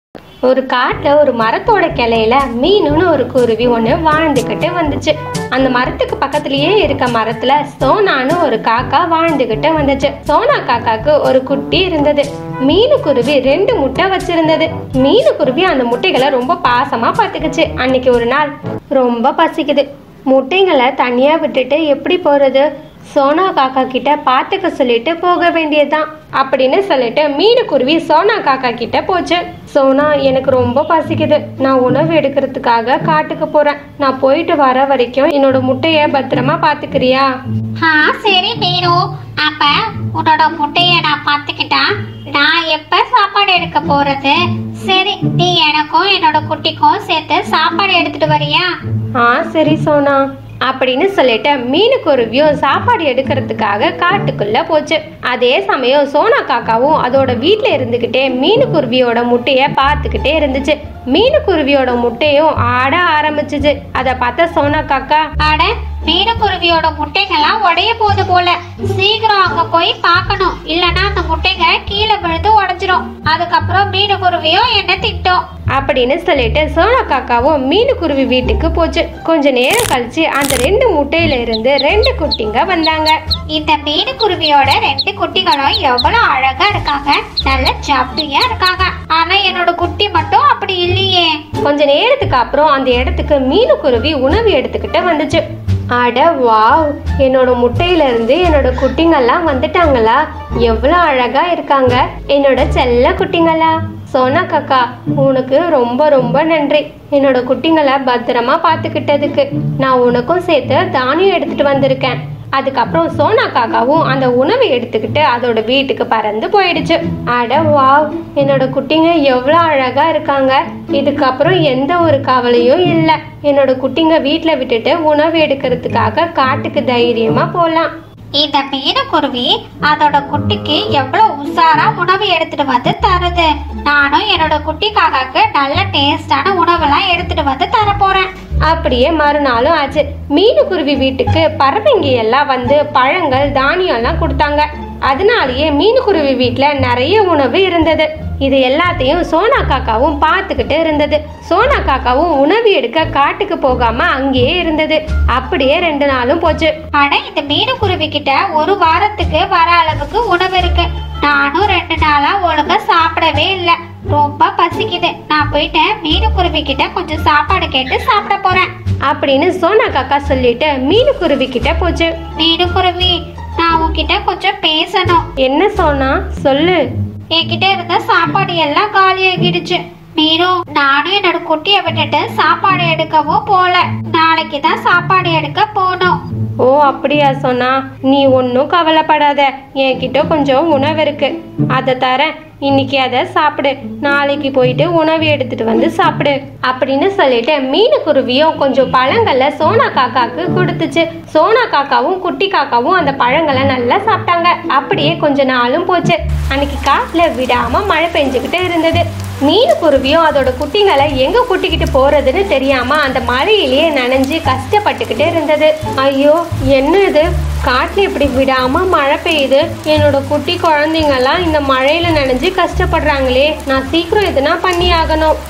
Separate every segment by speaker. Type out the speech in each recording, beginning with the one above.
Speaker 1: ஒரு காட்டுல ஒரு மரத்தோட கிளையில மீனுன்னு ஒரு குருவி ஒண்ணு வாழ்ந்துகிட்டு வந்துச்சு அந்த மரத்துக்கு பக்கத்துலயே இருக்க மரத்துல சோனான்னு ஒரு காக்கா வாழ்ந்துகிட்டு வந்துச்சு சோனா காக்காக்கு ஒரு குட்டி இருந்தது மீனு குருவி ரெண்டு முட்டை வச்சிருந்தது மீனு குருவி அந்த முட்டைகளை ரொம்ப பாசமா பாத்துக்குச்சு அன்னைக்கு ஒரு நாள் ரொம்ப பசிக்குது முட்டைங்களை தனியா விட்டுட்டு எப்படி போறது சோனா காக்கா கிட்ட பாத்துக்க சொல்லிட்டு போக வேண்டியதுதான் அப்படின்னு சொல்லிட்டு மீனு குருவி சோனா காக்கா கிட்ட போச்சு சோனா எனக்கு ரொம்ப பசிக்குது நான் உணவு எடுக்கிறதுக்காக காட்டுக்கு போறேன் நான் போயிட்டு வர வரைக்கும் என்னோட முட்டைய பத்திரமா பாத்துக்கிறியா
Speaker 2: ஆ சரி மீனு அப்ப உன்னோட முட்டைய நான் பார்த்துக்கிட்டா நான் எப்ப சாப்பாடு எடுக்க போறது சரி நீ எனக்கும் என்னோட குட்டிக்கும் சேர்த்து சாப்பாடு எடுத்துட்டு வரியா
Speaker 1: ஆ சரி சோனா அப்படின்னு சொல்லிட்டு மீனு குருவியும் சாப்பாடு எடுக்கிறதுக்காக காட்டுக்குள்ள போச்சு அதே சமயம் சோனா காக்காவும் அதோட வீட்ல இருந்துகிட்டே மீனு குருவியோட முட்டைய பார்த்துக்கிட்டே இருந்துச்சு மீனு குருவியோட முட்டையும் ஆட ஆரம்பிச்சுச்சு அதை பார்த்த சோனா காக்கா
Speaker 2: அட மீனுக்குருவியோட முட்டைகள்லாம் உடைய போகுது போல சீக்கிரம் அங்க போய் பார்க்கணும் இல்லனா அந்த முட்டைகள் கீழே விழுந்து உடைஞ்சிரும் அதுக்கப்புறம் மீனுக்குருவியும் என்ன திட்டும்
Speaker 1: அப்படின்னு சொல்லிட்டு சோனா காக்காவும் மீனு குருவி வீட்டுக்கு போச்சு கொஞ்ச நேரம் கழிச்சு அந்த ரெண்டு முட்டையில இருந்து ரெண்டு குட்டிங்க வந்தாங்க
Speaker 2: இந்த மீனுக்குருவியோட ரெண்டு குட்டிகளும் எவ்வளவு அழகா இருக்காங்க நல்ல ஜப்பியா இருக்காங்க ஆனா என்னோட குட்டி மட்டும் அப்படி இல்லையே
Speaker 1: கொஞ்ச நேரத்துக்கு அப்புறம் அந்த இடத்துக்கு மீனு குருவி உணவு எடுத்துக்கிட்டு வந்துச்சு அட வாவ் என்னோட முட்டையில இருந்து என்னோட குட்டிங்கெல்லாம் வந்துட்டாங்களா எவ்வளோ அழகா இருக்காங்க என்னோட செல்ல குட்டிங்களா சோனா காக்கா உனக்கு ரொம்ப ரொம்ப நன்றி என்னோட குட்டிங்களை பத்திரமா பார்த்துக்கிட்டதுக்கு நான் உனக்கும் சேர்த்து தானியம் எடுத்துட்டு வந்திருக்கேன் அதுக்கப்புறம் சோனா காக்காவும் அந்த உணவை எடுத்துக்கிட்டு அதோட வீட்டுக்கு பறந்து போயிடுச்சு அட வாவ் என்னோட குட்டிங்க எவ்வளோ அழகா இருக்காங்க இதுக்கப்புறம் எந்த ஒரு கவலையும் இல்லை என்னோட குட்டிங்க வீட்டில் விட்டுட்டு உணவு எடுக்கிறதுக்காக காட்டுக்கு தைரியமா போகலாம்
Speaker 2: இந்த மீனுக்குருவி அதோட குட்டிக்கு எவ்வளவு உஷாரா உணவு எடுத்துட்டு வந்து தருது நானும் என்னோட குட்டிக்காகாக்கு நல்ல டேஸ்டான உணவெல்லாம் எடுத்துட்டு வந்து தர போறேன்
Speaker 1: அப்படியே மறுநாளும் ஆச்சு மீனு குருவி வீட்டுக்கு பறவைங்க எல்லாம் வந்து பழங்கள் தானியம் எல்லாம் கொடுத்தாங்க அதனாலேயே மீனு குருவி வீட்டில் நிறைய உணவு இருந்தது இது எல்லாத்தையும் சோனா காக்காவும் பார்த்துக்கிட்டு இருந்தது சோனா காக்காவும் உணவு எடுக்க காட்டுக்கு போகாம அங்கேயே இருந்தது அப்படியே ரெண்டு நாளும் போச்சு
Speaker 2: ஆனா இந்த மீனுக்குருவி கிட்ட ஒரு வாரத்துக்கு வர அளவுக்கு உணவு இருக்கு நானும் ரெண்டு நாளா ஒழுங்கா சாப்பிடவே இல்லை ரொம்ப பசிக்குது நான் போயிட்டு மீனுக்குருவி கிட்ட கொஞ்சம் சாப்பாடு கேட்டு சாப்பிட போறேன்
Speaker 1: அப்படின்னு சோனா காக்கா சொல்லிட்டு மீனு குருவி கிட்ட போச்சு
Speaker 2: மீனுக்குருவி நான் உன்கிட்ட கொஞ்சம் பேசணும்
Speaker 1: என்ன சோனா சொல்லு
Speaker 2: என்கிட்ட இருந்த சாப்பாடு எல்லாம் காலியாகிடுச்சு மீனும் நானும் என்னோட குட்டியை விட்டுட்டு சாப்பாடு எடுக்கவும் போல நாளைக்கு தான் சாப்பாடு எடுக்க போகணும்
Speaker 1: ஓ அப்படியா சொன்னா நீ ஒன்றும் கவலைப்படாத என்கிட்ட கொஞ்சம் உணவு இருக்கு அதை தரேன் இன்னைக்கு அதை சாப்பிடு நாளைக்கு போயிட்டு உணவு எடுத்துட்டு வந்து சாப்பிடு அப்படின்னு சொல்லிட்டு மீனு குருவியும் கொஞ்சம் பழங்களை சோனா காக்காக்கு கொடுத்துச்சு சோனா காக்காவும் குட்டி காக்காவும் அந்த பழங்களை நல்லா சாப்பிட்டாங்க அப்படியே கொஞ்ச நாளும் போச்சு அன்னைக்கு காட்டுல விடாம மழை பெஞ்சுக்கிட்டு இருந்தது மீனு குருவியும் அதோட குட்டிங்களை எங்க கூட்டிக்கிட்டு போறதுன்னு தெரியாம அந்த மழையிலேயே நனைஞ்சு கஷ்டப்பட்டுக்கிட்டே இருந்தது ஐயோ என்ன இது காட்டுல இப்படி விடாம மழை பெய்யுது என்னோட குட்டி குழந்தைங்கெல்லாம் இந்த மழையில நனைஞ்சு கஷ்டப்படுறாங்களே நான் சீக்கிரம் எதுனா பண்ணி ஆகணும்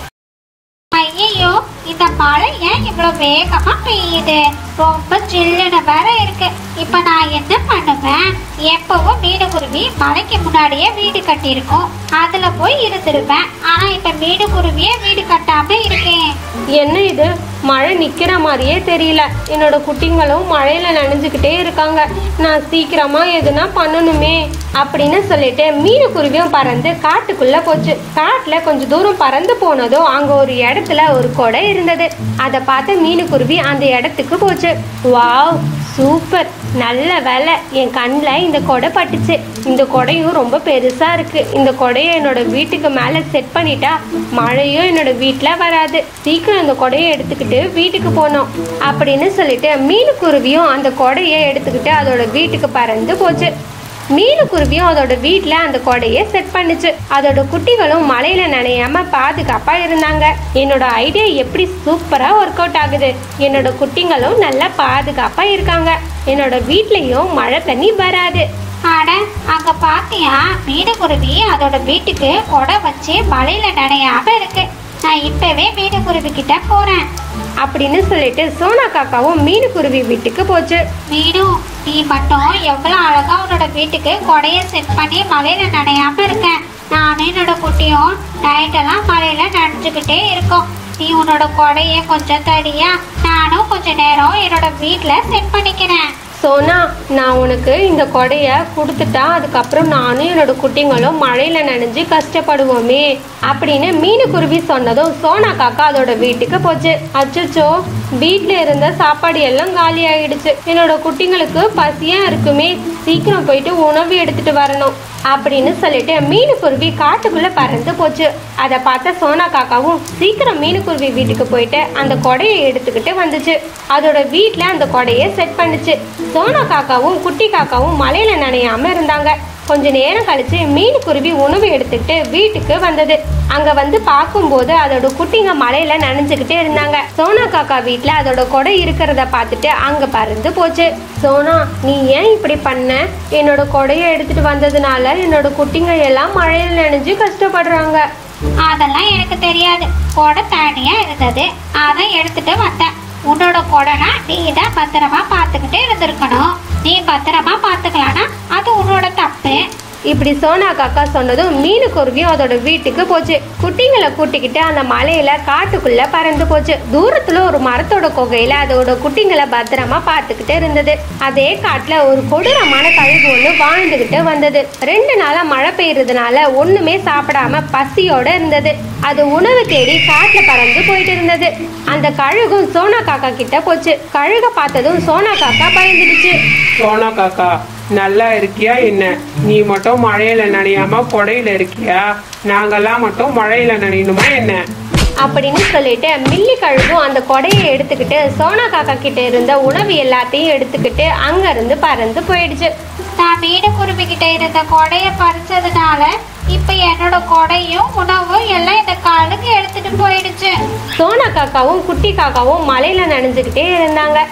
Speaker 2: ஐயோ இந்த மழை ஏன் இவ்வளவு வேகமா பெய்யுது ரொம்ப ஜில்லுன்னு வேற இருக்கு இப்ப நான் என்ன பண்ணுவேன் எப்பவும் மீனுக்குருவி மழைக்கு முன்னாடியே வீடு கட்டியிருக்கும் அதுல போய் இருந்துருவேன் ஆனா இப்ப மீனுக்குருவியே வீடு கட்டாம இருக்கேன்
Speaker 1: என்ன இது மழை நிக்கிற மாதிரியே தெரியல என்னோட குட்டிங்களும் மழையில நனைஞ்சுக்கிட்டே இருக்காங்க நான் சீக்கிரமா எதுனா பண்ணணுமே அப்படின்னு சொல்லிட்டு மீனு குருவியும் பறந்து காட்டுக்குள்ள போச்சு காட்டுல கொஞ்சம் தூரம் பறந்து போனதும் அங்க ஒரு இடத்துல ஒரு கொடை இருந்தது அதை பார்த்து மீனு குருவி அந்த இடத்துக்கு போச்சு வாவ் சூப்பர் நல்ல வேலை என் கண்ணில் இந்த கொடை பட்டுச்சு இந்த கொடையும் ரொம்ப பெருசா இருக்கு இந்த கொடையை என்னோட வீட்டுக்கு மேலே செட் பண்ணிட்டா மழையும் என்னோட வீட்டில் வராது சீக்கிரம் இந்த கொடையை எடுத்துக்கிட்டு வீட்டுக்கு போனோம் அப்படின்னு சொல்லிட்டு மீனு குருவியும் அந்த கொடையை எடுத்துக்கிட்டு அதோட வீட்டுக்கு பறந்து போச்சு மீனு குருவியும் அதோட வீட்டில் அந்த கொடையை செட் பண்ணுச்சு அதோட குட்டிகளும் மழையில நனையாம பாதுகாப்பா இருந்தாங்க என்னோட ஐடியா எப்படி சூப்பரா ஒர்க் அவுட் ஆகுது என்னோட குட்டிங்களும் நல்லா பாதுகாப்பா இருக்காங்க என்னோட வீட்லயும் மழை தண்ணி வராது
Speaker 2: அட அங்க பாத்தியா மீனுக்குருவி அதோட வீட்டுக்கு கொடை வச்சு மழையில நனையாம இருக்கு நான் இப்பவே மீனுக்குருவி கிட்ட போறேன்
Speaker 1: அப்படின்னு சொல்லிட்டு சோனா காக்காவும் மீனுக்குருவி வீட்டுக்கு போச்சு
Speaker 2: மீனு நீ மட்டும் எவ்வளவு அழகா உன்னோட வீட்டுக்கு கொடைய செட் பண்ணி மழையில நனையாம இருக்க நானும் என்னோட குட்டியும் நைட்டெல்லாம் மழையில நனைஞ்சுக்கிட்டே இருக்கோம் நீ உன்னோட கொடைய கொஞ்சம் தரியா நானும் கொஞ்ச நேரம் என்னோட வீட்ல செட் பண்ணிக்கிறேன்
Speaker 1: சோனா நான் உனக்கு இந்த கொடைய கொடுத்துட்டா அதுக்கப்புறம் நானும் என்னோட குட்டிங்களும் மழையில நனைஞ்சு கஷ்டப்படுவோமே அப்படின்னு மீனுக்குருவி சொன்னதும் சோனா காக்கா அதோட வீட்டுக்கு போச்சு அச்சச்சோ வீட்ல இருந்த சாப்பாடு எல்லாம் காலி ஆயிடுச்சு என்னோட குட்டிங்களுக்கு பசியா இருக்குமே சீக்கிரம் போயிட்டு உணவு எடுத்துட்டு வரணும் அப்படின்னு சொல்லிட்டு மீனுக்குருவி காட்டுக்குள்ள பறந்து போச்சு அதை பார்த்த சோனா காக்காவும் சீக்கிரம் மீனுக்குருவி வீட்டுக்கு போயிட்டு அந்த கொடையை எடுத்துக்கிட்டு வந்துச்சு அதோட வீட்ல அந்த கொடையை செட் பண்ணுச்சு சோனா காக்காவும் குட்டி காக்காவும் மலையில நனையாம இருந்தாங்க கொஞ்ச நேரம் கழிச்சு மீனுக்குருவி உணவு எடுத்துக்கிட்டு வீட்டுக்கு வந்தது அங்க வந்து பார்க்கும்போது அதோட குட்டிங்க மலையில நனைஞ்சுக்கிட்டே இருந்தாங்க சோனா காக்கா வீட்ல அதோட கொடை இருக்கிறத பார்த்துட்டு அங்க பறந்து போச்சு சோனா நீ ஏன் இப்படி பண்ண என்னோட கொடையை எடுத்துட்டு வந்ததுனால என்னோட குட்டிங்க எல்லாம் மழையில நனைஞ்சு கஷ்டப்படுறாங்க
Speaker 2: அதெல்லாம் எனக்கு தெரியாது கொடை தனியா இருந்தது அதான் எடுத்துட்டு வந்தேன் உன்னோட கொடைனா நீ தான் பத்திரமா பார்த்துக்கிட்டு இருந்திருக்கணும் நீ பத்திரமா பார்த்துக்கலானா அது உன்னோட தப்பு
Speaker 1: இப்படி சோனா காக்கா சொன்னதும் மீனுக்குருவியும் அதோட வீட்டுக்கு போச்சு குட்டிங்களை கூட்டிக்கிட்டு அந்த மலையில காட்டுக்குள்ள பறந்து போச்சு தூரத்துல ஒரு மரத்தோட குகையில அதோட குட்டிங்களை பத்திரமா பார்த்துக்கிட்டு இருந்தது அதே காட்டுல ஒரு கொடூரமான கழுகு ஒண்ணு வாழ்ந்துகிட்டு வந்தது ரெண்டு நாளா மழை பெய்யறதுனால ஒண்ணுமே சாப்பிடாம பசியோட இருந்தது அது உணவு தேடி காட்டுல பறந்து போயிட்டு இருந்தது அந்த கழுகும் சோனா காக்கா கிட்ட போச்சு கழுக பார்த்ததும் சோனா காக்கா பயந்துடுச்சு
Speaker 3: சோனா காக்கா நல்லா இருக்கியா என்ன நீ மட்டும் மழையில நனையாம கொடையில இருக்கியா நாங்கெல்லாம் மட்டும் மழையில நனையணுமா என்ன
Speaker 1: அப்படின்னு சொல்லிட்டு மில்லி கழுகும் அந்த கொடையை எடுத்துக்கிட்டு சோனா காக்கா கிட்ட இருந்த உணவு எல்லாத்தையும் எடுத்துக்கிட்டு அங்க இருந்து பறந்து போயிடுச்சு
Speaker 2: நான் மீனுக்குருவி கிட்ட இருந்த கொடைய பறிச்சதுனால இப்ப என்னோட கொடையும் உணவும் எல்லாம் இந்த காலுக்கு எடுத்துட்டு போயிடுச்சு
Speaker 1: சோனா காக்காவும் குட்டி காக்காவும் மலையில நனைஞ்சுக்கிட்டே இருந்தாங்க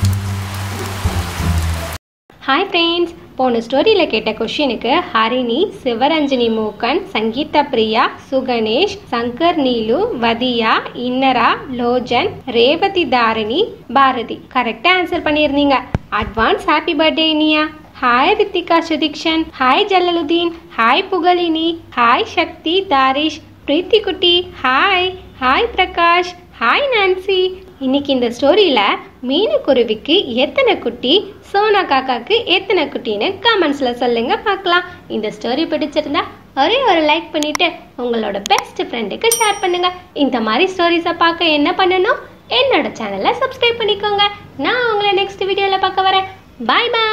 Speaker 1: ஹாய் ஃப்ரெண்ட்ஸ் போன ஸ்டோரியில் கேட்ட கொஷினுக்கு ஹரிணி சிவரஞ்சனி மூக்கன் சங்கீதா பிரியா சுகணேஷ் சங்கர் நீலு வதியா இன்னரா லோஜன் ரேவதி தாரணி பாரதி கரெக்டாக ஆன்சர் பண்ணியிருந்தீங்க advance happy birthday Iniya hi Rithika Sudheekshan hi Jalaludeen hi Pugazhini hi Sakthi Tharish Preethi குட்டி hi hi Prakash hi Nancy இன்னைக்கு இந்த ஸ்டோரியில மீனுக்குருவிக்கு எத்தனை குட்டி சோனா காக்காக்கு எத்தனை குட்டின்னு கமெண்ட்ஸ்ல சொல்லுங்க பார்க்கலாம் இந்த ஸ்டோரி பிடிச்சிருந்தா ஒரே ஒரு லைக் பண்ணிட்டு உங்களோட பெஸ்ட் ஃப்ரெண்டுக்கு ஷேர் பண்ணுங்க இந்த மாதிரி ஸ்டோரிஸை பார்க்க என்ன பண்ணணும் என்னோட சேனலை சப்ஸ்கிரைப் பண்ணிக்கோங்க நான் உங்களை நெக்ஸ்ட் வீடியோல பார்க்க வரேன் பாய் பாய்